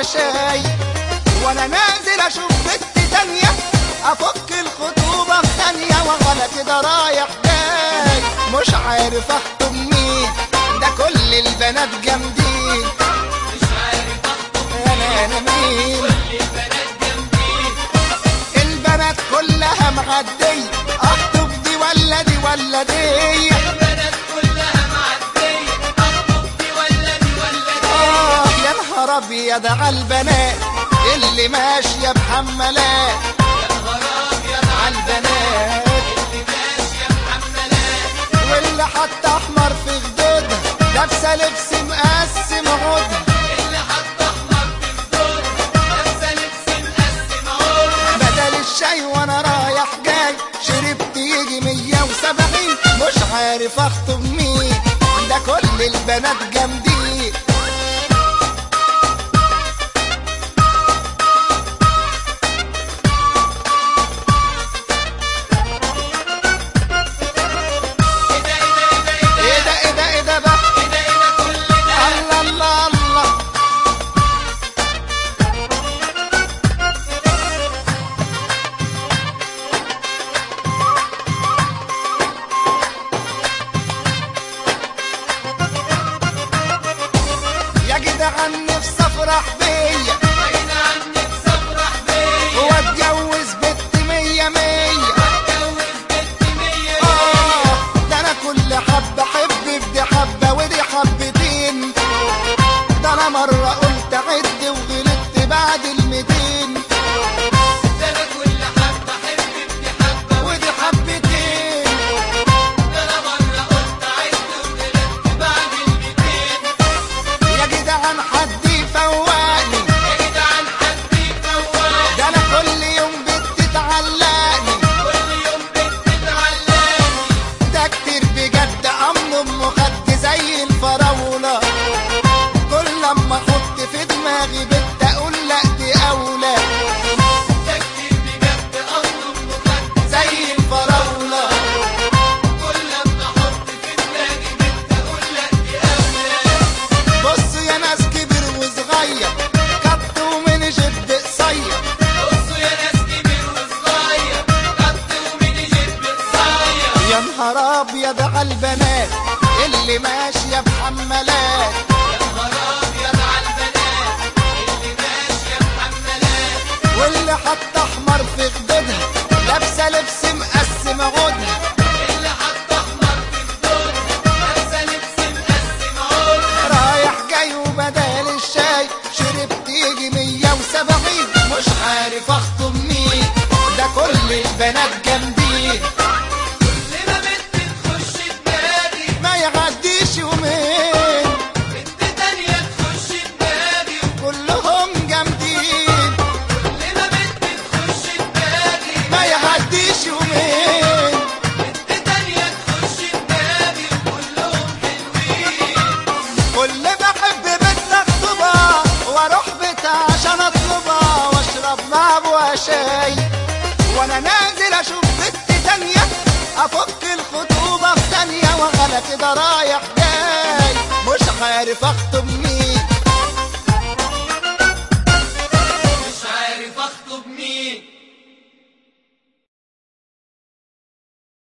وشاي وانا نازل اشوف بنت تانية افك الخطوبة في ثانية وانا كده رايح جاي مش عارف اخطب مين ده كل البنات جامدين مش عارف اخطب انا انا مين كل البنات جنبي البنات كلها معدية اخطب دي ولا دي ولا دي البنات كلها معدية اخطب دي ولا دي ولا دي آه يا نهار ابيض على البنات اللي ماشية بحمالات يا نهار ابيض على البنات اللي ماشية محملات واللي حتى احمر في خدودها لابسه لبس مقسم عودها اللي حط احمر في خدودها لابسه لبس مقسم عودها بدل الشاي وانا رايح جاي شربت يجي 170 مش عارف اخطب مين ده كل البنات جامدين ايه ده ايه ده ايه ده ايه ده ايه ده ايه ده بقى ايه ده ايه ده كل ده الله الله الله يا جدعان نفسي افرح بيا بعيد عنك صفرح بيا واتجوز بنت مية مية اتجوز بنت مية آه ده انا كل حبة حب بدي حبة ودي حبتين ده انا مرة قلت عد وغلطت بعد الميتين ده انا كل حبة احب ابني حبة ودي حبتين ده انا مرة قلت عد وغلطت بعد الميتين يا جدعان حد يفوقني يا جدعان حد يفوقني ده انا كل يوم بتتعلقني كل يوم بتتعلقني ده كتير بجد امن ام خد زي الفراولة كل لما احط في دماغي بنت اقول لا دي اولى ده كتير بجد اصله مخد زي الفراولة كل لما احط في دماغي بنت اقول لك دي اولى بص يا ناس كبر وصغير كت ومن جد قصير بصوا يا ناس كبير وصغير قد ومين جيب قصير يا نهار ابيض على البنات اللي ماشيه بحمالات يا نهار ابيض على البنات اللي ماشيه محملات واللي حتى احمر في خدودها لابسه لبس مقسم عودها اللي حط احمر في خدودها لابسه لبس مقسم عودها رايح جاي وبدال الشاي شربت يجي 170 مش عارف اخطب مين ده كل البنات جامدين كل ما بنت تخش دماغي ما يعديش يومين بنت تانية تخش دماغي كلهم جامدين كل ما بنت تخش دماغي ما يعديش يومين بنت تانية تخش دماغي وكلهم حلوين كل ما احب بنت اخطبها واروح بيتها عشان اطلبها واشرب مع ابوها شاي وانا نازل اشوف بنت تانية افك الخطوبة في ثانية وانا كده رايح جاي مش عارف اخطب